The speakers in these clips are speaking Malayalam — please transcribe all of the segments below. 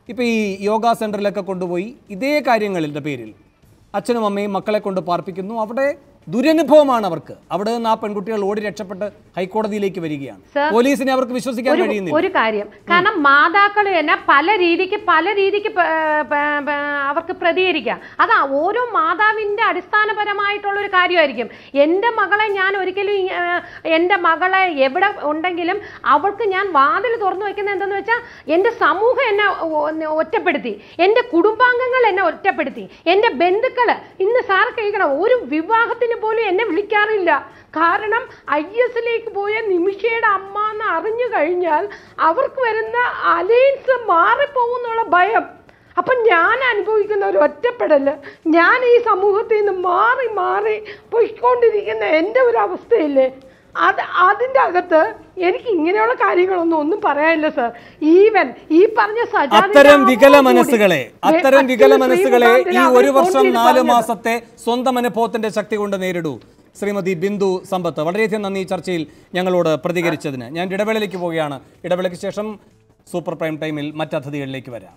ഇപ്പോൾ ഈ യോഗ സെൻറ്ററിലൊക്കെ കൊണ്ടുപോയി ഇതേ കാര്യങ്ങളുടെ പേരിൽ അച്ഛനും അമ്മയും മക്കളെ കൊണ്ട് പാർപ്പിക്കുന്നു അവിടെ ദുരനുഭവമാണ് അവർക്ക് അവിടെ നിന്ന് ആ പെൺകുട്ടികൾ ഓടി രക്ഷപ്പെട്ട് ഹൈക്കോടതിയിലേക്ക് വരികയാണ് സർ, പോലീസിനെ അവർക്ക് വിശ്വസിക്കാൻ ഒരു കഴിയുന്നില്ല ഒരു കാര്യം കാരണം മാതാക്കൾ തന്നെ പല രീതിക്ക് പല രീതിക്ക് പ- പ- പ- അവർക്ക് പ്രതികരിക്കാം അതാ ഓരോ മാതാവിന്റെ അടിസ്ഥാനപരമായിട്ടുള്ള ഒരു കാര്യമായിരിക്കും എൻ്റെ മകളെ ഞാൻ ഒരിക്കലും ഈ, ആ, എൻ്റെ മകളെ എവിടെ ഉണ്ടെങ്കിലും അവൾക്ക് ഞാൻ വാതിൽ തുറന്നു വെക്കുന്നത് എന്തെന്ന് വെച്ചാൽ എൻ്റെ സമൂഹം എന്നെ ഒ- ഒറ്റപ്പെടുത്തി എൻ്റെ കുടുംബാംഗങ്ങൾ എന്നെ ഒറ്റപ്പെടുത്തി എൻ്റെ ബന്ധുക്കൾ ഇന്ന് സാർ കേൾക്കണം ഒരു വിവാഹത്തിന് പോലും എന്നെ വിളിക്കാറില്ല കാരണം ഐ എസിലേക്ക് പോയ നിമിഷയുടെ അമ്മ എന്ന് അറിഞ്ഞു കഴിഞ്ഞാൽ അവർക്ക് വരുന്ന അലയൻസ് മാറിപ്പോകുന്നുള്ള ഭയം അപ്പം ഞാൻ അനുഭവിക്കുന്ന ഒരു ഒറ്റപ്പെടൽ ഞാൻ ഈ സമൂഹത്തിൽ നിന്ന് മാറി മാറി പോയിക്കൊണ്ടിരിക്കുന്ന എൻ്റെ ഒരു അവസ്ഥയില്ലേ അത് അതിൻ്റെ അകത്ത് എനിക്ക് ഇങ്ങനെയുള്ള കാര്യങ്ങളൊന്നും ഒന്നും പറയാനില്ല സർ ഈവൻ ഈ പറഞ്ഞ സജാദിന്റെ അത്തരം അമ്മ വികല കൂടി, മനസ്സുകളെ ഏ, അത്തരം വികല അച്ഛന് മനസ്സുകളെ ഈ ശ്രീമുഖാന്തരം ഒരു അവര് വർഷം ഫോൺ ചെയ്ത് നാല് പറഞ്ഞത്. മാസത്തെ സ്വന്തം അനുഭവത്തിന്റെ ശക്തി കൊണ്ട് നേരിടൂ ശ്രീമതി ബിന്ദു സമ്പത്ത് വളരെയധികം നന്ദി ഈ ചർച്ചയിൽ ഞങ്ങളോട് പ്രതികരിച്ചതിന് ഞാൻ ഇടവേളയിലേക്ക് പോവുകയാണ് ഇടവേളയ്ക്ക് ശേഷം സൂപ്പർ പ്രൈം ടൈമിൽ മറ്റ് അതിഥികളിലേക്ക് വരാം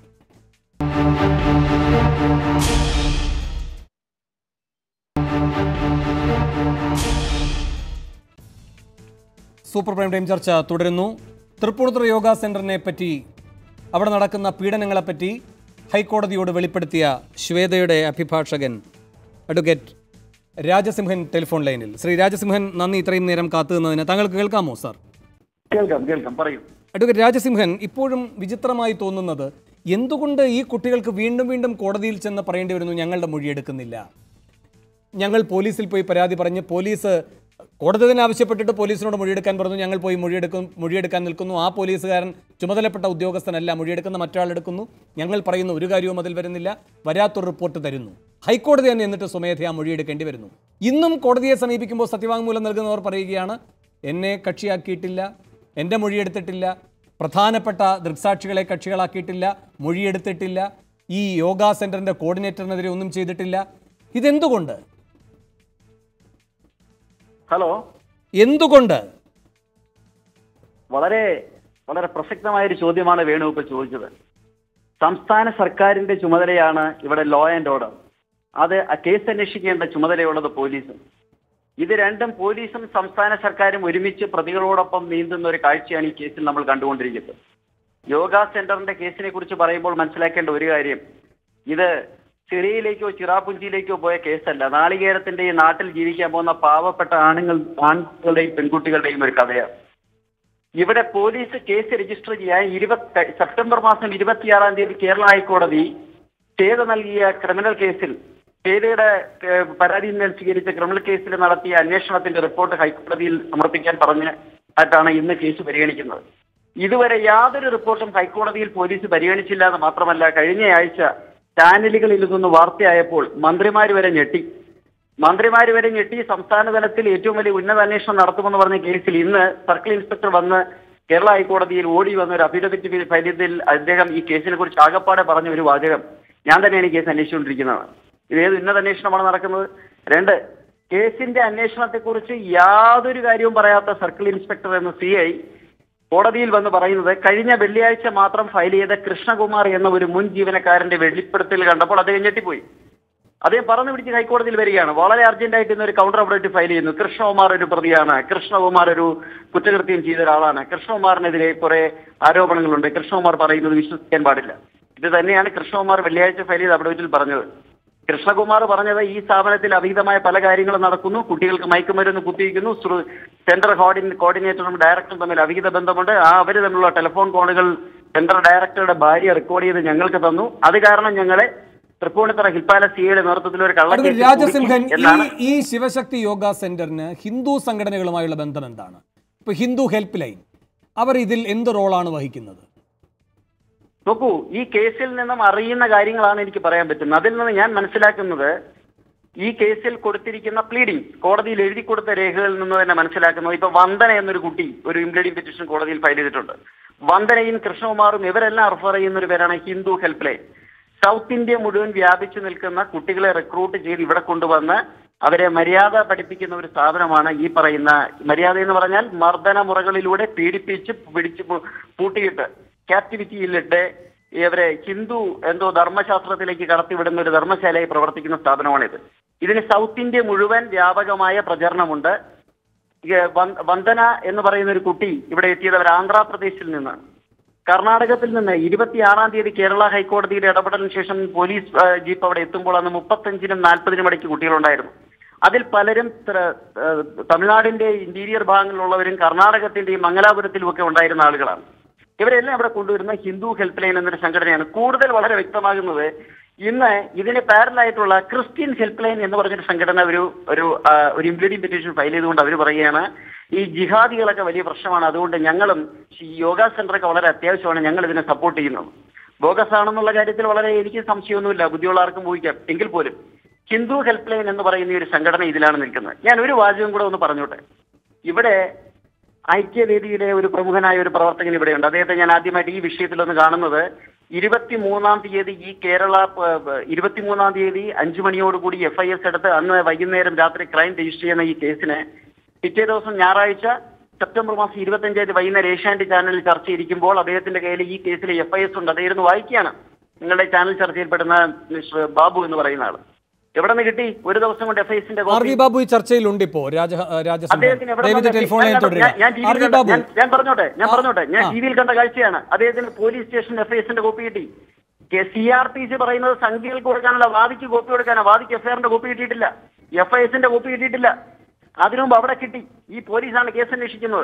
സൂപ്പർ പ്രൈം ടൈം ചർച്ച തുടരുന്നു തൃപ്പൂണിത്തുറ യോഗ സെന്ററിനെ പറ്റി അവിടെ നടക്കുന്ന പീഡനങ്ങളെപ്പറ്റി ഹൈക്കോടതിയോട് വെളിപ്പെടുത്തിയ ശ്വേതയുടെ അഭിഭാഷകൻ അഡ്വക്കേറ്റ് രാജസിംഹൻ ടെലിഫോൺ ലൈനിൽ ശ്രീ രാജസിംഹൻ നന്ദി ഇത്രയും നേരം കാത്തു നിന്നതിന് താങ്കൾക്ക് കേൾക്കാമോ സാർ കേൾക്കാം കേൾക്കാം പറയൂ അഡ്വക്കേറ്റ് രാജസിംഹൻ ഇപ്പോഴും വിചിത്രമായി തോന്നുന്നത് എന്തുകൊണ്ട് ഈ കുട്ടികൾക്ക് വീണ്ടും വീണ്ടും കോടതിയിൽ ചെന്ന് പറയേണ്ടി വരുന്നു ഞങ്ങളുടെ മൊഴിയെടുക്കുന്നില്ല ഞങ്ങൾ പോലീസിൽ പോയി പരാതി പറഞ്ഞ് പോലീസ് കോടതി തന്നെ ആവശ്യപ്പെട്ടിട്ട് പോലീസിനോട് മൊഴിയെടുക്കാൻ പറഞ്ഞു ഞങ്ങൾ പോയി മൊഴിയെടുക്കും മൊഴിയെടുക്കാൻ നിൽക്കുന്നു ആ പോലീസുകാരൻ ചുമതലപ്പെട്ട ഉദ്യോഗസ്ഥനല്ല മൊഴിയെടുക്കുന്ന മറ്റൊരാൾ എടുക്കുന്നു ഞങ്ങൾ പറയുന്ന ഒരു കാര്യവും അതിൽ വരുന്നില്ല വരാത്തൊരു റിപ്പോർട്ട് തരുന്നു ഹൈക്കോടതി തന്നെ എന്നിട്ട് സ്വമേധയാ മൊഴിയെടുക്കേണ്ടി വരുന്നു ഇന്നും കോടതിയെ സമീപിക്കുമ്പോൾ സത്യവാങ്മൂലം നൽകുന്നവർ പറയുകയാണ് എന്നെ കക്ഷിയാക്കിയിട്ടില്ല എൻ്റെ മൊഴിയെടുത്തിട്ടില്ല പ്രധാനപ്പെട്ട ദൃക്സാക്ഷികളെ കക്ഷികളാക്കിയിട്ടില്ല മൊഴിയെടുത്തിട്ടില്ല ഈ യോഗ സെന്ററിന്റെ കോർഡിനേറ്ററിനെതിരെ ഒന്നും ചെയ്തിട്ടില്ല ഇതെന്തുകൊണ്ട് ഹലോ എന്തുകൊണ്ട് വളരെ വളരെ പ്രസക്തമായ ഒരു ചോദ്യമാണ് വേണു ഇപ്പോൾ ചോദിച്ചത് സംസ്ഥാന സർക്കാരിന്റെ ചുമതലയാണ് ഇവിടെ ലോ ആൻഡ് ഓർഡർ അത് ആ കേസ് അന്വേഷിക്കേണ്ട ചുമതലയുള്ളത് പോലീസും ഇത് രണ്ടും പോലീസും സംസ്ഥാന സർക്കാരും ഒരുമിച്ച് പ്രതികളോടൊപ്പം നീന്തുന്ന ഒരു കാഴ്ചയാണ് ഈ കേസിൽ നമ്മൾ കണ്ടുകൊണ്ടിരിക്കുന്നത് യോഗ സെന്ററിന്റെ കേസിനെ കുറിച്ച് പറയുമ്പോൾ മനസ്സിലാക്കേണ്ട ഒരു കാര്യം ഇത് സിറിയയിലേക്കോ ചിറാപുഞ്ചിയിലേക്കോ പോയ കേസല്ല നാളികേരത്തിന്റെ ഈ നാട്ടിൽ ജീവിക്കാൻ പോകുന്ന പാവപ്പെട്ട ആണുങ്ങൾ ആൺകുട്ടികളുടെയും പെൺകുട്ടികളുടെയും ഒരു കഥയാണ് ഇവിടെ പോലീസ് കേസ് രജിസ്റ്റർ ചെയ്യാൻ ഇരുപത്തി സെപ്റ്റംബർ മാസം ഇരുപത്തിയാറാം തീയതി കേരള ഹൈക്കോടതി ചെയ്ത് നൽകിയ ക്രിമിനൽ കേസിൽ ചെയ്തയുടെ ഏഹ്, പരാതിയിന്മേൽ സ്വീകരിച്ച ക്രിമിനൽ കേസിൽ നടത്തിയ അന്വേഷണത്തിന്റെ റിപ്പോർട്ട് ഹൈക്കോടതിയിൽ സമർപ്പിക്കാൻ പറഞ്ഞ് ആയിട്ടാണ് ഇന്ന് കേസ് പരിഗണിക്കുന്നത് ഇതുവരെ യാതൊരു റിപ്പോർട്ടും ഹൈക്കോടതിയിൽ പോലീസ് പരിഗണിച്ചില്ല എന്ന് മാത്രമല്ല കഴിഞ്ഞ ആഴ്ച ചാനലുകളിൽ ഇതൊന്ന് വാർത്തയായപ്പോൾ മന്ത്രിമാർ വരെ ഞെട്ടി മന്ത്രിമാർ വരെ ഞെട്ടി സംസ്ഥാന തലത്തിൽ ഏറ്റവും വലിയ ഉന്നത അന്വേഷണം നടത്തുമെന്ന് പറഞ്ഞ കേസിൽ ഇന്ന് സർക്കിൾ ഇൻസ്പെക്ടർ വന്ന് കേരള ഹൈക്കോടതിയിൽ ഓടി വന്ന ഒരു അഫിഡവിറ്റ് ഫയൽ ചെയ്തതിൽ അദ്ദേഹം ഈ കേസിനെ കുറിച്ച് ആകപ്പാടെ പറഞ്ഞ ഒരു വാചകം ഞാൻ തന്നെയാണ് ഈ കേസ് അന്വേഷിച്ചുകൊണ്ടിരിക്കുന്നത് ഇത് ഏത് ഉന്നത അന്വേഷണമാണ് നടക്കുന്നത് രണ്ട് കേസിന്റെ അന്വേഷണത്തെക്കുറിച്ച് യാതൊരു കാര്യവും പറയാത്ത സർക്കിൾ ഇൻസ്പെക്ടർ എന്ന സി ഐ കോടതിയിൽ വന്ന് പറയുന്നത് കഴിഞ്ഞ വെള്ളിയാഴ്ച മാത്രം ഫയൽ ചെയ്ത കൃഷ്ണകുമാർ എന്ന ഒരു മുൻ ജീവനക്കാരന്റെ വെളിപ്പെടുത്തൽ കണ്ടപ്പോൾ അദ്ദേഹം ഞെട്ടിപ്പോയി അദ്ദേഹം പറഞ്ഞു പിടിച്ച് ഹൈക്കോടതിയിൽ വരികയാണ് വളരെ അർജന്റായിട്ട് ഇന്ന് ഒരു കൗണ്ടർ അപ്ഡേറ്റ് ഫയൽ ചെയ്യുന്നു കൃഷ്ണകുമാർ ഒരു പ്രതിയാണ് കൃഷ്ണകുമാർ ഒരു കുറ്റകൃത്യം ചെയ്ത ഒരാളാണ് കൃഷ്ണകുമാറിനെതിരെ കുറെ ആരോപണങ്ങളുണ്ട് കൃഷ്ണകുമാർ പറയുന്നത് വിശ്വസിക്കാൻ പാടില്ല ഇത് തന്നെയാണ് കൃഷ്ണകുമാർ വെള്ളിയാഴ്ച ഫയൽ ചെയ്ത അപ്ഡേറ്റിൽ പറഞ്ഞത് കൃഷ്ണകുമാർ പറഞ്ഞത് ഈ സ്ഥാപനത്തിൽ അവിഹിതമായ പല കാര്യങ്ങളും നടക്കുന്നു കുട്ടികൾക്ക് മയക്കുമരുന്ന് കുത്തിയിരിക്കുന്നു ശ്രു- സെന്റർ കോർഡിൻ- കോർഡിനേറ്ററും ഡയറക്ടറും തമ്മിൽ അവിഹിത ബന്ധമുണ്ട് ആ അവർ തമ്മിലുള്ള ടെലിഫോൺ കോളുകൾ സെന്റർ ഡയറക്ടറുടെ ഭാര്യ റെക്കോർഡ് ചെയ്ത് ഞങ്ങൾക്ക് തന്നു അത് കാരണം ഞങ്ങളെ തൃപ്പൂണിത്തറ ഹിൽപ്പാല സിയുടെ നേതൃത്വത്തിൽ ഒരു അതുകൊണ്ട് കള്ളക്കേസ് രാജസിംഹൻ കുടുക്കി എന്നാണ് ഈ ഈ ശിവശക്തി യോഗ സെന്ററിന് ഹിന്ദു സംഘടനകളുമായുള്ള ബന്ധം എന്താണ് ഇപ്പൊ ഹിന്ദു ഹെൽപ്പ് ലൈൻ അവർ ഇതിൽ എന്ത് റോളാണ് വഹിക്കുന്നത് നോക്കൂ ഈ കേസിൽ നിന്നും അറിയുന്ന കാര്യങ്ങളാണ് എനിക്ക് പറയാൻ പറ്റുന്നത് അതിൽ നിന്ന് ഞാൻ മനസ്സിലാക്കുന്നത് ഈ കേസിൽ കൊടുത്തിരിക്കുന്ന പ്ലീഡിംഗ് കോടതിയിൽ എഴുതി കൊടുത്ത രേഖകളിൽ നിന്ന് തന്നെ മനസ്സിലാക്കുന്നത് ഇപ്പൊ വന്ദന എന്നൊരു കുട്ടി ഒരു ഇംപ്ലീഡിംഗ് പെറ്റീഷൻ കോടതിയിൽ ഫയൽ ചെയ്തിട്ടുണ്ട് വന്ദനയും കൃഷ്ണകുമാറും ഇവരെല്ലാം റെഫർ ചെയ്യുന്ന ഒരു പേരാണ് Hindu help line South India മുഴുവൻ വ്യാപിച്ചു നിൽക്കുന്ന കുട്ടികളെ റിക്രൂട്ട് ചെയ്ത് ഇവിടെ കൊണ്ടുവന്ന് അവരെ മര്യാദ പഠിപ്പിക്കുന്ന ഒരു സ്ഥാപനമാണ് ഈ പറയുന്ന മര്യാദ എന്ന് പറഞ്ഞാൽ മർദ്ദന മുറകളിലൂടെ പീഡിപ്പിച്ച് പിടിച്ച് പൂ- പൂട്ടിയിട്ട് ക്യാപ്റ്റിവിറ്റിയിലിട്ട് ഇവരെ ഹിന്ദു എന്തോ ധർമ്മശാസ്ത്രത്തിലേക്ക് കടത്തിവിടുന്ന ഒരു ധർമ്മശാലയായി പ്രവർത്തിക്കുന്ന സ്ഥാപനമാണിത് ഇതിന് സൗത്ത് ഇന്ത്യ മുഴുവൻ വ്യാപകമായ പ്രചരണമുണ്ട് ഈ വ- വന്ദന എന്ന് പറയുന്ന ഒരു കുട്ടി ഇവിടെ എത്തിയത് അവർ ആന്ധ്രാപ്രദേശിൽ നിന്നാണ് കർണാടകത്തിൽ നിന്ന് ഇരുപത്തിയാറാം തീയതി കേരള ഹൈക്കോടതിയുടെ ഇടപെടലിന് ശേഷം പോലീസ് ആ, ജീപ്പ് അവിടെ എത്തുമ്പോൾ അന്ന് മുപ്പത്തഞ്ചിനും നാൽപ്പതിനും ഇടയ്ക്ക് കുട്ടികളുണ്ടായിരുന്നു അതിൽ പലരും ത്ര- ആ, തമിഴ്നാടിന്റെ ഇന്റീരിയർ ഭാഗങ്ങളിലുള്ളവരും കർണാടകത്തിന്റെയും മംഗലാപുരത്തിലും ഒക്കെ ഉണ്ടായിരുന്ന ആളുകളാണ് ഇവരെല്ലാം ഇവിടെ കൊണ്ടുവരുന്ന ഹിന്ദു ഹെൽപ്പ് ലൈൻ എന്നൊരു സംഘടനയാണ് കൂടുതൽ വളരെ വ്യക്തമാകുന്നത് ഇന്ന് ഇതിന് പാരലായിട്ടുള്ള ക്രിസ്ത്യൻ ഹെൽപ്പ് ലൈൻ എന്ന് പറഞ്ഞൊരു സംഘടന ഒരു ഒരു ആ, ഒരു ഇംപ്ലീഡിംഗ് പെറ്റീഷൻ ഫയൽ ചെയ്തുകൊണ്ട് അവർ പറയുകയാണ് ഈ ജിഹാദികളൊക്കെ വലിയ പ്രശ്നമാണ് അതുകൊണ്ട് ഞങ്ങളും ഈ യോഗ സെന്ററൊക്കെ വളരെ അത്യാവശ്യമാണ് ഞങ്ങൾ ഇതിനെ സപ്പോർട്ട് ചെയ്യുന്നത് ബോഗസ് ആണെന്നുള്ള കാര്യത്തിൽ വളരെ എനിക്ക് സംശയമൊന്നുമില്ല ബുദ്ധിയുള്ള ആർക്കും ഊഹിക്കാം എങ്കിൽ പോലും ഹിന്ദു ഹെൽപ്പ് ലൈൻ എന്ന് പറയുന്ന ഈ ഒരു സംഘടന ഇതിലാണ് നിൽക്കുന്നത് ഞാൻ ഒരു വാചകം കൂടെ ഒന്ന് പറഞ്ഞോട്ടെ ഇവിടെ ഐക്യവേദിയിലെ ഒരു പ്രമുഖനായ ഒരു പ്രവർത്തകൻ ഇവിടെയുണ്ട് അദ്ദേഹത്തെ ഞാൻ ആദ്യമായിട്ട് ഈ വിഷയത്തിലൊന്ന് കാണുന്നത് ഇരുപത്തിമൂന്നാം തീയതി ഈ കേരള പ- പ- ഇരുപത്തിമൂന്നാം തീയതി അഞ്ചു മണിയോടുകൂടി എഫ് ഐ എസ് എടുത്ത് അന്ന് വൈകുന്നേരം രാത്രി ക്രൈം രജിസ്റ്റർ ചെയ്യുന്ന ഈ കേസിന് പിറ്റേ ദിവസം ഞായറാഴ്ച സെപ്റ്റംബർ മാസം ഇരുപത്തഞ്ചാം തീയതി വൈകുന്നേരം ഏഷ്യാനെറ്റ് ചാനലിൽ ചർച്ച ഇരിക്കുമ്പോൾ അദ്ദേഹത്തിന്റെ കയ്യിൽ ഈ കേസിലെ എഫ് ഐ എസ് ഉണ്ട് അദ്ദേഹം ഇരുന്ന് വായിക്കുകയാണ് നിങ്ങളുടെ ചാനൽ ചർച്ചയിൽപ്പെടുന്ന മിസ്റ്റർ ബാബു എന്ന് പറയുന്ന ആള് എവിടെ നിന്ന് കിട്ടി ഒരു ദിവസം കൊണ്ട് എഫ് ഐ എസിന്റെ ആർ വി ബാബു ഈ ചർച്ചയിലുണ്ട് ഇപ്പോ രാജ രാജസഭ അദ്ദേഹത്തിന് എവിടെ ദയവിത് നിന്ന് ടെലിഫോൺ ലൈൻ ഞാൻ- തുടരുക ഞാൻ ടി ആർ വിയിൽ വി കണ്ട- ബാബു ഞാൻ- ഞാൻ പറഞ്ഞോട്ടെ ഞാൻ ആ, പറഞ്ഞോട്ടെ ഞാൻ ആ. ടി വിയിൽ കണ്ട കാഴ്ചയാണ് അദ്ദേഹത്തിന് പോലീസ് സ്റ്റേഷൻ എഫ് ഐ എസിന്റെ കോപ്പി കിട്ടി സി ആർ പി സി പറയുന്നത് സംഖ്യകൾക്ക് കൊടുക്കാനല്ല വാദിക്ക് കോപ്പി കൊടുക്കാനാ വാദിക്ക് എഫ് ഐആറിന്റെ കോപ്പി കിട്ടിയിട്ടില്ല എഫ് ഐ എസിന്റെ കോപ്പി കിട്ടിയിട്ടില്ല അതിനു മുമ്പ് അവിടെ കിട്ടി ഈ പോലീസാണ് കേസ് അന്വേഷിക്കുന്നത്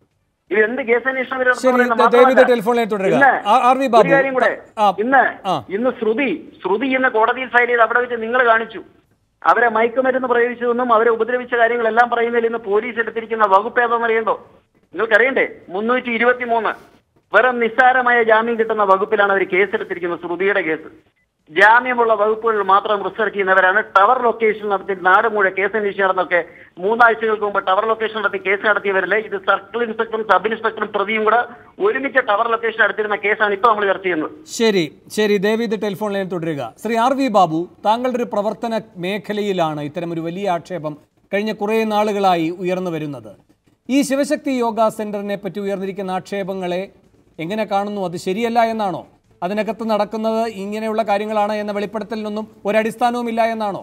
ഇത് എന്ത് കേസ് അന്വേഷണം ഇവര് ശരി, നടത്തുന്നത് ദ- ദയവിത് മാത്രമല്ല. ടെലിഫോൺ ലൈൻ തുടരുക. ഇന്ന് ആർ- ആർ വി ഒരു ബാബു, കാര്യം കൂടെ ആ, ഇന്ന് ആ. ഇന്ന് ശ്രുതി ശ്രുതി ഇന്ന് കോടതിയിൽ ഫയൽ ചെയ്ത് അവിടെ വെച്ച് നിങ്ങൾ കാണിച്ചു അവരെ മയക്കുമരുന്ന് പ്രയോഗിച്ചതെന്നും അവരെ ഉപദ്രവിച്ച കാര്യങ്ങളെല്ലാം പറയുന്നതിൽ ഇന്ന് പോലീസ് എടുത്തിരിക്കുന്ന വകുപ്പ് ഏതാണെന്ന് അറിയണ്ടോ നിങ്ങൾക്കറിയണ്ടേ മുന്നൂറ്റി ഇരുപത്തി മൂന്ന് വെറും നിസ്സാരമായ ജാമ്യം കിട്ടുന്ന വകുപ്പിലാണ് അവർ കേസെടുത്തിരിക്കുന്നത് ശ്രുതിയുടെ കേസ് ജാമ്യമുള്ള വകുപ്പുകളിൽ മാത്രം റിസർച്ച് ചെയ്യുന്നവരാണ് ടവർ ലൊക്കേഷൻ നടത്തി നാട് മുഴുവൻ കേസ് അന്വേഷിച്ച് നടന്നൊക്കെ മൂന്നാഴ്ചകൾക്ക് മുമ്പ് ടവർ ലൊക്കേഷൻ നടത്തി കേസ് നടത്തിയവരല്ലേ ഇത് സർക്കിൾ ഇൻസ്പെക്ടറും സബ് ഇൻസ്പെക്ടറും പ്രതിയും കൂടെ ഒരുമിച്ച് ടവർ ലൊക്കേഷൻ എടുത്തിരുന്ന കേസാണ് ഇപ്പോൾ നമ്മൾ ചർച്ച ചെയ്യുന്നത് ശരി ശരി ദയവിത് ടെലിഫോൺ ലൈൻ തുടരുക ശ്രീ ആർ വി ബാബു താങ്കളുടെ ഒരു പ്രവർത്തന മേഖലയിലാണ് ഇത്തരം ഒരു വലിയ ആക്ഷേപം കഴിഞ്ഞ കുറേ നാളുകളായി ഉയർന്നു വരുന്നത് ഈ ശിവശക്തി യോഗ സെന്ററിനെ പറ്റി ഉയർന്നിരിക്കുന്ന ആക്ഷേപങ്ങളെ എങ്ങനെ കാണുന്നു അത് ശരിയല്ല എന്നാണോ അതിനകത്ത് നടക്കുന്നത് ഇങ്ങനെയുള്ള കാര്യങ്ങളാണ് എന്ന വെളിപ്പെടുത്തലിനൊന്നും ഒരടിസ്ഥാനവുമില്ല എന്നാണോ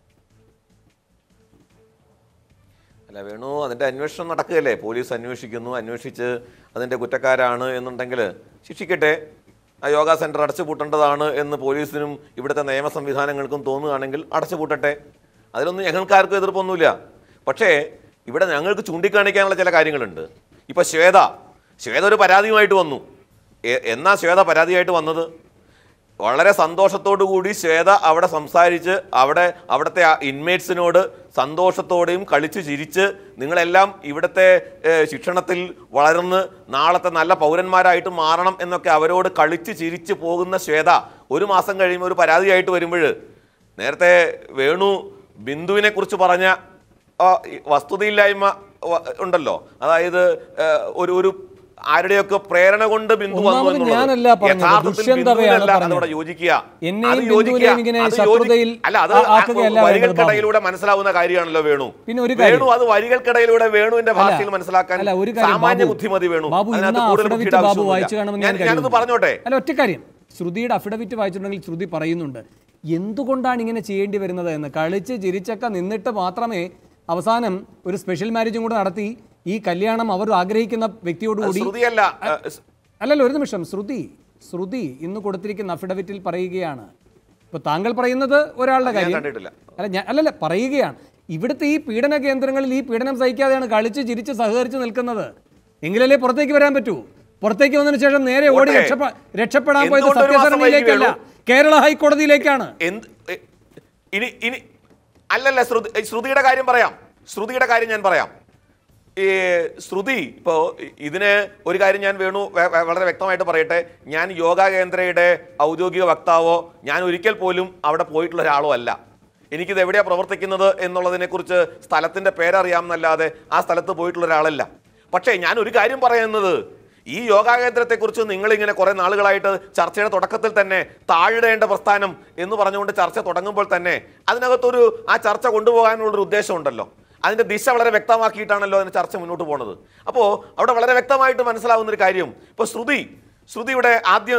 അല്ല വേണു അതിൻ്റെ അന്വേഷണം നടക്കുകയല്ലേ പോലീസ് അന്വേഷിക്കുന്നു അന്വേഷിച്ച് അതിൻ്റെ കുറ്റക്കാരാണ് എന്നുണ്ടെങ്കിൽ ശിക്ഷിക്കട്ടെ ആ യോഗ സെൻറ്റർ അടച്ചുപൂട്ടേണ്ടതാണ് എന്ന് പോലീസിനും ഇവിടുത്തെ നിയമ സംവിധാനങ്ങൾക്കും തോന്നുകയാണെങ്കിൽ അടച്ചുപൂട്ടട്ടെ അതിലൊന്നും ഞങ്ങൾക്കാർക്കും എതിർപ്പൊന്നുമില്ല പക്ഷേ ഇവിടെ ഞങ്ങൾക്ക് ചൂണ്ടിക്കാണിക്കാനുള്ള ചില കാര്യങ്ങളുണ്ട് ഇപ്പോൾ ശ്വേത ശ്വേത ഒരു പരാതിയുമായിട്ട് വന്നു എ- എന്നാ ശ്വേത പരാതിയായിട്ട് വന്നത് വളരെ സന്തോഷത്തോടു കൂടി ശ്വേത അവിടെ സംസാരിച്ച് അവിടെ അവിടുത്തെ ആ ഇൻമേറ്റ്സിനോട് സന്തോഷത്തോടെയും കളിച്ച് ചിരിച്ച് നിങ്ങളെല്ലാം ഇവിടുത്തെ ഏഹ്, ശിക്ഷണത്തിൽ വളർന്ന് നാളത്തെ നല്ല പൗരന്മാരായിട്ട് മാറണം എന്നൊക്കെ അവരോട് കളിച്ച് ചിരിച്ച് പോകുന്ന ശ്വേത ഒരു മാസം കഴിയുമ്പോൾ ഒരു പരാതിയായിട്ട് വരുമ്പോൾ നേരത്തെ വേണു ബിന്ദുവിനെ കുറിച്ച് പറഞ്ഞ ആ, ഈ വസ്തുതയില്ലായ്മ വ- ഉണ്ടല്ലോ അതായത് ഏഹ്, ഒരു ഒരു ആരുടെയൊക്കെ പ്രേരണ കൊണ്ട് ബിന്ദു വന്നു ഒന്നാമത് എന്നുള്ളത്. ഞാനല്ല പറഞ്ഞത്. യഥാർത്ഥത്തിൽ ദുഷ്യന്തവയാണ് ബിന്ദുവിനല്ല പറഞ്ഞത്. അതോടെ യോജിക്കുക എന്നെയും അത് യോജിക്കുക. ബിന്ദുവിനെയും ഇങ്ങനെ അത് ശത്രുതയിൽ യോജി- അല്ല അത് ആ- ആക്കുകയല്ല വേണ്ടത് വരികൾക്കിടയിലൂടെ മനസ്സിലാവുന്ന കാര്യമാണല്ലോ വേണു പിന്നെ ഒരു കാര്യം. വേണു അത് വരികൾക്കിടയിലൂടെ വേണുവിന്റെ ഭാഷയിൽ മനസ്സിലാക്കാൻ അല്ല ഒരു കാര്യം സാമാന്യ ബാബു, ബുദ്ധിമതി വേണു ബാബു ഇന്ന് അതിനകത്ത് കൂടുതൽ അഫിഡവിറ്റ് ബുദ്ധിയുടെ ബാബു വായിച്ചു ആവശ്യമൊന്നുമില്ല. കാണുമെന്ന് ഞാൻ ഞാൻ ഞാനത് കരുതുന്നു. പറഞ്ഞോട്ടെ അല്ല ഒറ്റ കാര്യം ശ്രുതിയുടെ അഫിഡവിറ്റ് വായിച്ചിട്ടുണ്ടെങ്കിൽ ശ്രുതി പറയുന്നുണ്ട് എന്തുകൊണ്ടാണ് ഇങ്ങനെ ചെയ്യേണ്ടി വരുന്നത് എന്ന് കളിച്ച് ചിരിച്ചൊക്കെ നിന്നിട്ട് മാത്രമേ അവസാനം ഒരു സ്പെഷ്യൽ മാരേജും കൂടെ നടത്തി ഈ കല്യാണം അവർ ആഗ്രഹിക്കുന്ന വ്യക്തിയോടുകൂടി ശ്രുതിയല്ല ഏഹ്, അല്ലല്ല ഒരു നിമിഷം ശ്രുതി ശ്രുതി ഇന്ന് കൊടുത്തിരിക്കുന്ന അഫിഡവിറ്റിൽ പറയുകയാണ് ഇപ്പൊ താങ്കൾ പറയുന്നത് ഒരാളുടെ ഞാൻ കാര്യം കണ്ടിട്ടില്ല. അല്ല ഞാൻ അല്ലല്ല പറയുകയാണ് ഇവിടുത്തെ ഈ പീഡന കേന്ദ്രങ്ങളിൽ ഈ പീഡനം സഹിക്കാതെയാണ് കളിച്ച് ചിരിച്ച് സഹകരിച്ച് നിൽക്കുന്നത് എങ്കിലല്ലേ പുറത്തേക്ക് വരാൻ പറ്റൂ പുറത്തേക്ക് വന്നതിന് ശേഷം നേരെ ഓടി ഓട്ടെ. രക്ഷപ്പെ- രക്ഷപ്പെടാൻ പോയത് എന്തുകൊണ്ട് ഒരു മാസം സത്യസരണിയിലേക്കല്ല വൈകി കേരള ഹൈക്കോടതിയിലേക്കാണ് എന്ത് എ- ഇനി ഇനി അല്ലല്ല ശ്രുതി ഏ, ശ്രുതിയുടെ കാര്യം പറയാം ശ്രുതിയുടെ കാര്യം ഞാൻ പറയാം ഈ ശ്രുതി ഇപ്പോൾ ഇതിന് ഒരു കാര്യം ഞാൻ വേണു വെ- വെ- വളരെ വ്യക്തമായിട്ട് പറയട്ടെ ഞാൻ യോഗ കേന്ദ്രയുടെ ഔദ്യോഗിക വക്താവോ ഞാൻ ഒരിക്കൽ പോലും അവിടെ പോയിട്ടുള്ള ഒരാളോ അല്ല എനിക്കിത് എവിടെയാണ് പ്രവർത്തിക്കുന്നത് എന്നുള്ളതിനെക്കുറിച്ച് സ്ഥലത്തിൻ്റെ പേരറിയാമെന്നല്ലാതെ ആ സ്ഥലത്ത് പോയിട്ടുള്ള ഒരാളല്ല പക്ഷേ ഞാൻ ഒരു കാര്യം പറയുന്നത് ഈ യോഗാ കേന്ദ്രത്തെക്കുറിച്ച് നിങ്ങളിങ്ങനെ കുറേ നാളുകളായിട്ട് ചർച്ചയുടെ തുടക്കത്തിൽ തന്നെ താഴിടേണ്ട പ്രസ്ഥാനം എന്ന് പറഞ്ഞുകൊണ്ട് ചർച്ച തുടങ്ങുമ്പോൾ തന്നെ അതിനകത്തൊരു ആ ചർച്ച കൊണ്ടുപോകാനുള്ളൊരു ഉദ്ദേശമുണ്ടല്ലോ അതിൻ്റെ ദിശ വളരെ വ്യക്തമാക്കിയിട്ടാണല്ലോ അതിന് ചർച്ച മുന്നോട്ട് പോകുന്നത് അപ്പോൾ അവിടെ വളരെ വ്യക്തമായിട്ട് മനസ്സിലാവുന്ന ഒരു കാര്യം ഇപ്പോൾ ശ്രുതി ശ്രുതിയുടെ ആദ്യം എന്താ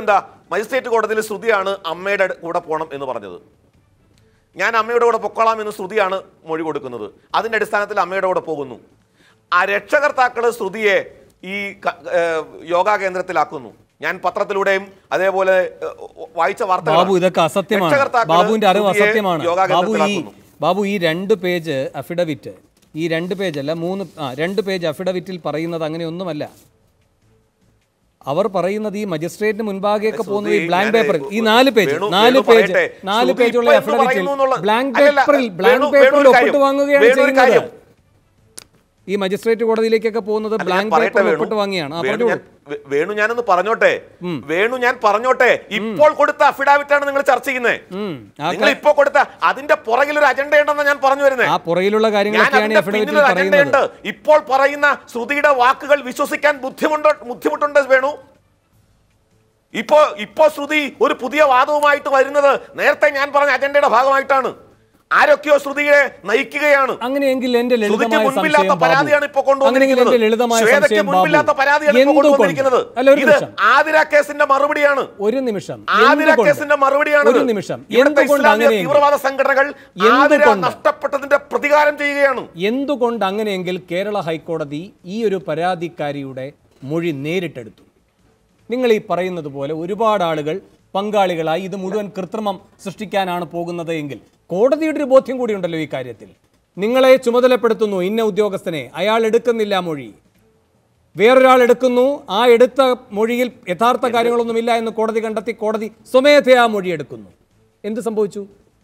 മജിസ്ട്രേറ്റ് കോടതിയിൽ ശ്രുതിയാണ് അമ്മയുടെ അടു- കൂടെ പോകണം എന്ന് പറഞ്ഞത് ഞാൻ അമ്മയുടെ കൂടെ പൊക്കോളാം എന്ന് ശ്രുതിയാണ് മൊഴി കൊടുക്കുന്നത് അതിന്റെ അടിസ്ഥാനത്തിൽ അമ്മയുടെ കൂടെ പോകുന്നു ആ രക്ഷകർത്താക്കള് ശ്രുതിയെ ഈ ക- ഏഹ് യോഗാ കേന്ദ്രത്തിലാക്കുന്നു ഞാൻ പത്രത്തിലൂടെയും അതേപോലെ ഏഹ്, വായിച്ച വാർത്തകളാണ്. ബാബു ഇതൊക്കെ അസത്യമാണ് രക്ഷകർത്താക്കള് ബാബുവിന്റെ അറിവ് ശ്രുതിയെ അസത്യമാണ് യോഗാ ബാബു ഈ കേന്ദ്രത്തിലാക്കുന്നു. ബാബു ഈ രണ്ട് പേജ് അഫിഡവിറ്റ് ഈ രണ്ട് പേജ് അല്ല മൂന്ന് ആ രണ്ട് പേജ് അഫിഡവിറ്റിൽ പറയുന്നത് അങ്ങനെയൊന്നുമല്ല അവർ പറയുന്നത് ഈ മജിസ്ട്രേറ്റിന് മുൻപാകെയൊക്കെ പോകുന്നത് ഈ ശ്രുതി, ബ്ലാങ്ക് ഞാനേ, പേപ്പർ ഈ നാല് പേജ് വേണു- നാല് വേണു പേജ് പറയട്ടെ. നാല് ശ്രുതി പേജുള്ള ഇപ്പൊ എന്ത് അഫിഡവിറ്റിൽ പറയുന്നു എന്നുള്ള- ബ്ലാങ്ക് അല്ലല്ല, പേപ്പറിൽ ബ്ലാങ്ക് വേണു- പേപ്പറിൽ വേണു ഒരു ഒപ്പിട്ട് കാര്യം. വാങ്ങുകയാണ് വേണു ഒരു കാര്യം. ചെയ്യുന്നത് ഈ മജിസ്ട്രേറ്റ് കോടതിയിലേക്കൊക്കെ പോകുന്നത് അല്ല, ഞാൻ ബ്ലാങ്ക് പറയട്ടെ പേപ്പറിൽ വേണു. ഒപ്പിട്ട് വാങ്ങിയാണ് ആ വേണു പറഞ്ഞോളൂ ഞാൻ- വേ- വേണു ഞാനൊന്ന് പറഞ്ഞോട്ടെ വേണു ഞാൻ പറഞ്ഞോട്ടെ ഇപ്പോൾ കൊടുത്ത അഫിഡാവിറ്റ് ആണ് നിങ്ങൾ ചർച്ച ചെയ്യുന്നത് ഉം. ആ നിങ്ങൾ ഇപ്പോൾ കൊടുത്ത അതിന്റെ പുറകിൽ ഒരു അജണ്ട ഉണ്ടെന്ന് ഞാൻ പറഞ്ഞു വരുന്നത് ആ പുറകിലുള്ള ഞാൻ കാര്യങ്ങളൊക്കെയാണ് ഈ അതിന്റെ അഫിഡവിറ്റിൽ പിന്നിൽ ഒരു അജണ്ടയുണ്ട് പറയുന്നത് ഇപ്പോൾ പറയുന്ന ശ്രുതിയുടെ വാക്കുകൾ വിശ്വസിക്കാൻ ബുദ്ധിമുട്ട് ബുദ്ധിമുട്ടുണ്ട് വേണു ഇപ്പോ ഇപ്പോ ശ്രുതി ഒരു പുതിയ വാദവുമായിട്ട് വരുന്നത് നേരത്തെ ഞാൻ പറഞ്ഞ അജണ്ടയുടെ ഭാഗമായിട്ടാണ് ആരൊക്കെയോ ശ്രുതിയെ നയിക്കുകയാണ് അങ്ങനെയെങ്കിൽ എന്റെ ശ്രുതിക്ക് ലളിതമായ മുൻപില്ലാത്ത സംശയം പരാതിയാണ് ഇപ്പൊ ബാബു അങ്ങനെയെങ്കിൽ എന്റെ ലളിതമായ കൊണ്ടുവന്നിരിക്കുന്നത് ശ്വേതയ്ക്ക് സംശയം മുൻപില്ലാത്ത ബാബു പരാതിയാണ് ഇപ്പൊ എന്തുകൊണ്ട് കൊണ്ടുവന്നിരിക്കുന്നത് അല്ല ഒരു ഇത് നിമിഷം ആതിര കേസിന്റെ മറുപടിയാണ് ഒരു നിമിഷം ആതിര എന്തുകൊണ്ട്? കേസിന്റെ മറുപടിയാണ് ഒരു നിമിഷം ഇവിടുത്തെ എന്തുകൊണ്ട് ഇസ്ലാമിക അങ്ങനെയെങ്കിൽ തീവ്രവാദ സംഘടനകൾ ആതിര എന്തുകൊണ്ട്? നഷ്ടപ്പെട്ടതിന്റെ പ്രതികാരം ചെയ്യുകയാണ് എന്തുകൊണ്ട് അങ്ങനെയെങ്കിൽ കേരള ഹൈക്കോടതി ഈ ഒരു പരാതിക്കാരിയുടെ മൊഴി നേരിട്ടെടുത്തു നിങ്ങൾ ഈ പറയുന്നത് പോലെ ഒരുപാട് ആളുകൾ പങ്കാളികളായി ഇത് മുഴുവൻ കൃത്രിമം സൃഷ്ടിക്കാനാണ് പോകുന്നത് എങ്കിൽ കോടതിയുടെ ഒരു ബോധ്യം കൂടിയുണ്ടല്ലോ ഈ കാര്യത്തിൽ നിങ്ങളെ ചുമതലപ്പെടുത്തുന്നു ഇന്ന ഉദ്യോഗസ്ഥനെ അയാൾ എടുക്കുന്നില്ല മൊഴി വേറൊരാൾ എടുക്കുന്നു ആ എടുത്ത മൊഴിയിൽ യഥാർത്ഥ കാര്യങ്ങളൊന്നുമില്ല എന്ന് കോടതി കണ്ടെത്തി കോടതി സ്വമേധയാ മൊഴി എടുക്കുന്നു എന്ത് സംഭവിച്ചു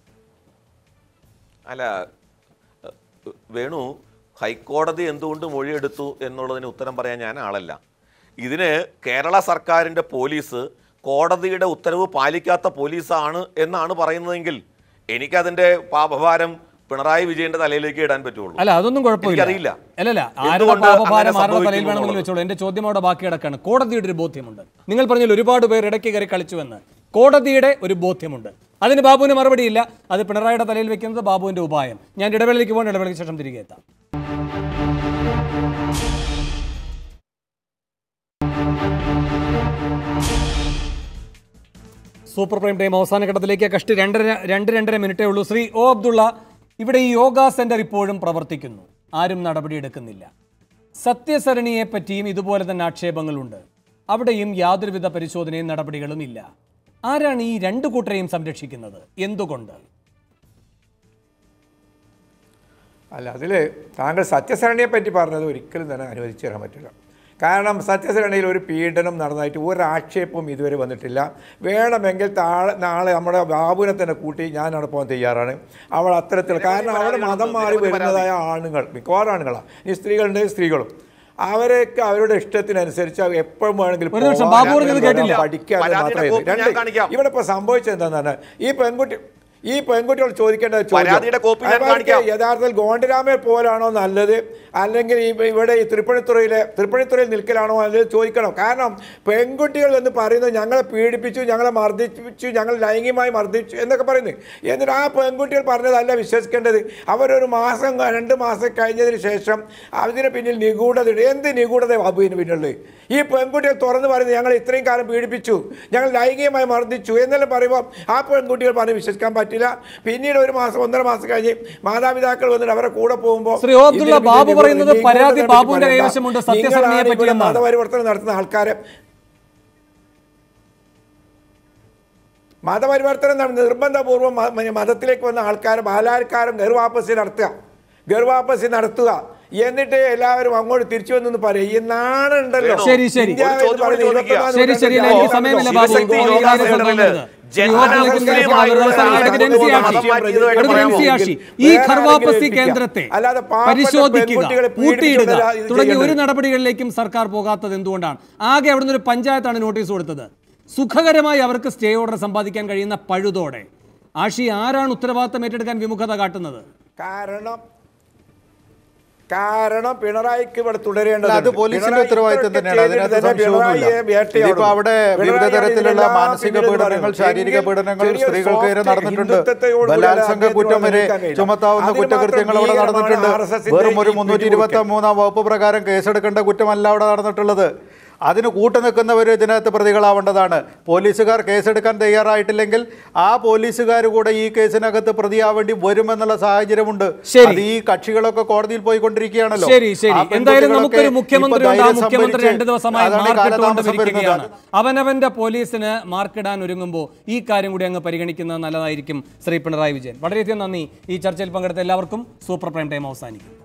അല്ല ഏഹ്, വേണു ഹൈക്കോടതി എന്തുകൊണ്ട് മൊഴിയെടുത്തു എന്നുള്ളതിന് ഉത്തരം പറയാൻ ഞാൻ ആളല്ല ഇതിന് കേരള സർക്കാരിൻ്റെ പോലീസ് കോടതിയുടെ ഉത്തരവ് പാലിക്കാത്ത പോലീസാണ് എന്നാണ് പറയുന്നതെങ്കിൽ എനിക്കതിൻ്റെ പാപഭാരം പിണറായി വിജയന്റെ തലയിലേക്ക് ഇടാൻ പറ്റുള്ളൂ അല്ല അതൊന്നും കുഴപ്പമില്ല എനിക്കറിയില്ല. അല്ലല്ല ആരുടെ എന്തുകൊണ്ട് പാപഭാരം അങ്ങനെ ആരുടെ തലയിൽ സംഭവിക്കുന്നു വേണമെങ്കിലും വെച്ചോളൂ എന്റെ ചോദ്യം അവിടെ ബാക്കി കിടക്കാണ് കോടതിയുടെ ഒരു ബോധ്യമുണ്ട് നിങ്ങൾ പറഞ്ഞാൽ ഒരുപാട് പേർ ഇടയ്ക്ക് കയറി കളിച്ചുവെന്ന് കോടതിയുടെ ഒരു ബോധ്യമുണ്ട് അതിന് ബാബുവിന് മറുപടിയില്ല അത് പിണറായിയുടെ തലയിൽ വെക്കുന്നത് ബാബുവിന്റെ ഉപായം ഞാൻ ഇടവേളയ്ക്ക് പോകണം ഇടവേളയ്ക്ക് ശേഷം തിരികെ എത്താം സൂപ്പർ പ്രൈം ടൈം അവസാന ഘട്ടത്തിലേക്ക് കഷ്ടി രണ്ടര രണ്ട് രണ്ടര മിനിറ്റേ ഉള്ളൂ ശ്രീ ഒ അബ്ദുള്ള ഇവിടെ ഈ യോഗ സെന്റർ ഇപ്പോഴും പ്രവർത്തിക്കുന്നു ആരും നടപടിയെടുക്കുന്നില്ല സത്യസരണിയെ പറ്റിയും ഇതുപോലെ തന്നെ ആക്ഷേപങ്ങളുണ്ട് അവിടെയും യാതൊരുവിധ പരിശോധനയും നടപടികളും ഇല്ല ആരാണ് ഈ രണ്ടു കൂട്ടരെയും സംരക്ഷിക്കുന്നത് എന്തുകൊണ്ട് അല്ല അതിൽ താങ്കൾ സത്യസരണിയെ പറ്റി പറഞ്ഞത് ഒരിക്കലും തന്നെ അനുവദിച്ചു തരാൻ പറ്റില്ല കാരണം സത്യസരണിയിൽ ഒരു പീഡനം നടന്നതായിട്ട് ഒരാക്ഷേപവും ഇതുവരെ വന്നിട്ടില്ല വേണമെങ്കിൽ താഴെ നാളെ നമ്മുടെ ബാബുവിനെ തന്നെ കൂട്ടി ഞാൻ അവിടെ പോകാൻ തയ്യാറാണ് അവൾ അത്തരത്തിൽ കാരണം അവിടെ മതം മാറി വരുന്നതായ ആണുങ്ങൾ മിക്കവാറും ആണുങ്ങളാണ് ഈ സ്ത്രീകളുണ്ട് സ്ത്രീകളും അവരൊക്കെ അവരുടെ ഇഷ്ടത്തിനനുസരിച്ച് അവർ എപ്പോഴും വേണമെങ്കിലും ഒരു നിമിഷം, പോകാം, ബാബു പറഞ്ഞത് വരാം, കേട്ടില്ല. പഠിക്കാം അത് പരാതിയുടെ മാത്രമേ കോപ്പി ഇത്. ഞാൻ രണ്ട് കാണിക്കാം. ഇവിടെ ഇപ്പോൾ സംഭവിച്ചത് എന്താണെന്ന് ഈ പെൺകുട്ടി ഈ പെൺകുട്ടികൾ ചോദിക്കേണ്ട ചോദ്യം പരാതിയുടെ കോപ്പി ഞാൻ അവർക്ക് കാണിക്കാം. യഥാർത്ഥത്തിൽ ഗോണ്ടരാമയെ പോലാണോ നല്ലത് അല്ലെങ്കിൽ ഈ ഇവിടെ ഈ തൃപ്പണിത്തുറയിലെ തൃപ്പണിത്തുറയിൽ നിൽക്കലാണോ നല്ലത് ചോദിക്കണം കാരണം പെൺകുട്ടികൾ എന്ന് പറയുന്നത് ഞങ്ങളെ പീഡിപ്പിച്ചു ഞങ്ങളെ മർദ്ദിച്ചു ഞങ്ങൾ ലൈംഗികമായി മർദ്ദിച്ചു എന്നൊക്കെ പറയുന്നത് എന്നിട്ട് ആ പെൺകുട്ടികൾ പറഞ്ഞതല്ല വിശ്വസിക്കേണ്ടത് അവരൊരു മാസം രണ്ട് മാസം കഴിഞ്ഞതിന് ശേഷം അതിന് പിന്നിൽ നിഗൂഢതയുണ്ട് എന്ത് നിഗൂഢത ബാബുവിന് പിന്നുള്ളത് ഈ പെൺകുട്ടികൾ തുറന്ന് പറയുന്നത് ഞങ്ങൾ ഇത്രയും കാലം പീഡിപ്പിച്ചു ഞങ്ങൾ ലൈംഗികമായി മർദ്ദിച്ചു എന്നെല്ലാം പറയുമ്പോൾ ആ പെൺകുട്ടികൾ പറഞ്ഞ് വിശ്വസിക്കാൻ പറ്റില്ല പിന്നീട് ഒരു മാസം ഒന്നര മാസം കഴിഞ്ഞ് മാതാപിതാക്കൾ വന്നിട്ട് അവരെ കൂടെ പോകുമ്പോൾ ശ്രീ ഒ. അബ്ദുള്ള ഇതിന് ബാബു പിന്നിൽ പറയുന്നത് നിഗൂഢതയെ പരാതി പറ്റി ബാബുവിന്റെ പറയണ്ട. കൈവശമുണ്ട്, സത്യസരണിയെ നിങ്ങളാണ് ഇവിടെ പറ്റിയെന്നാണ്. മതപരിവർത്തനം നടത്തുന്ന ആൾക്കാരെ മതപരിവർത്തനം നട- നിർബന്ധപൂർവ്വം മ- മ- മതത്തിലേക്ക് വന്ന ആൾക്കാരെ ബാലാൽക്കാരും ഗർവാപ്പസി നടത്തുക ഗർവാപ്പസി നടത്തുക എന്നിട്ട് എല്ലാവരും അങ്ങോട്ട് തിരിച്ചു വന്നു പറയും ഈ നാണുണ്ടല്ലോ ശരി, ശരി. ഇന്ത്യ ഒരു എന്ന് ചോദ്യം പറയുന്ന കൂടി ചോദിക്കാം. ഇരുപത്തൊന്നാം ശരി ശരി നൂറ്റാണ്ടിലെ എനിക്ക് സമയമില്ല ബാബു ശിവശക്തി ഇപ്പോൾ ഈ യോഗ കാര്യം സെന്ററില് സംസാരിക്കുന്നത്. ജനാന യോഗത്തിലേക്ക് മുസ്ലിം കയറി ആയിട്ടുള്ള അവരുടെ ആളുകൾ ഡിനൻസി ആഷി. മതം മാറ്റിയതുമായിട്ട് ഒരു പറയാമോ? ഡിനൻസി ആഷി. ഈ വേറെ ഖർവാപ്പസി ആരെങ്കിലും കേന്ദ്രത്തെ അല്ലാതെ പാവപ്പെട്ട പരിശോധിക്കുക പെൺകുട്ടികളെ പൂട്ടിയിടുക പീഡിപ്പിക്കുന്നതല്ല ഇത് തുടങ്ങിയ ഒരു ചെയ്യേണ്ടത്. നടപടികളിലേക്കും സർക്കാർ പോകാത്തത് എന്തുകൊണ്ടാണ് ആകെ അവിടുന്ന് ഒരു പഞ്ചായത്താണ് നോട്ടീസ് കൊടുത്തത് സുഖകരമായി അവർക്ക് സ്റ്റേ ഓർഡർ സമ്പാദിക്കാൻ കഴിയുന്ന പഴുതോടെ ആഷി ആരാണ് ഉത്തരവാദിത്തം ഏറ്റെടുക്കാൻ വിമുഖത കാട്ടുന്നത് കാരണം കാരണം പിണറായിക്ക് ഇവിടെ അല്ല, തുടരേണ്ടത് അത് പോലീസിന്റെ ഉത്തരവാദിത്തം തന്നെയാണ് അതിനകത്ത് സംശയമൊന്നുമില്ല ഇതിപ്പോ അവിടെ വിവിധ തരത്തിലുള്ള മാനസിക പീഡനങ്ങൾ ശാരീരിക പീഡനങ്ങൾ സ്ത്രീകൾക്ക് നേരെ നടന്നിട്ടുണ്ട് ബലാത്സംഗ കുറ്റം വരെ ചുമത്താവുന്ന കുറ്റകൃത്യങ്ങൾ അവിടെ നടന്നിട്ടുണ്ട് വെറും ഒരു മുന്നൂറ്റി ഇരുപത്തി മൂന്നാം വകുപ്പ് പ്രകാരം കേസെടുക്കേണ്ട കുറ്റമല്ല അവിടെ നടന്നിട്ടുള്ളത് അതിന് കൂട്ടുനിൽക്കുന്നവർ ഇതിനകത്ത് പ്രതികളാവേണ്ടതാണ് പോലീസുകാർ കേസെടുക്കാൻ തയ്യാറായിട്ടില്ലെങ്കിൽ ആ പോലീസുകാർ കൂടെ ഈ കേസിനകത്ത് പ്രതിയാവേണ്ടി വരുമെന്നുള്ള സാഹചര്യമുണ്ട് ശരി. അത് ഈ കക്ഷികളൊക്കെ കോടതിയിൽ പോയിക്കൊണ്ടിരിക്കുകയാണല്ലോ ശരി ശരി ആ എന്തായാലും പെൺകുട്ടികളൊക്കെ നമുക്കൊരു ഇപ്പൊ മുഖ്യമന്ത്രി ഉണ്ട് ആ ധൈര്യം മുഖ്യമന്ത്രി സംഭരിച്ച് രണ്ട് ദിവസമായി അതാണ് ഈ മാർക്കിട്ടുകൊണ്ട് കാലതാമസം ഇരിക്കുകയാണ് വരുന്നത്. അവനവന്റെ പോലീസിന് മാർക്കിടാൻ ഒരുങ്ങുമ്പോൾ ഈ കാര്യം കൂടി അങ്ങ് പരിഗണിക്കുന്നത് നല്ലതായിരിക്കും ശ്രീ പിണറായി വിജയൻ വളരെയധികം നന്ദി ഈ ചർച്ചയിൽ പങ്കെടുത്ത എല്ലാവർക്കും സൂപ്പർ പ്രൈം ടൈം അവസാനിക്കും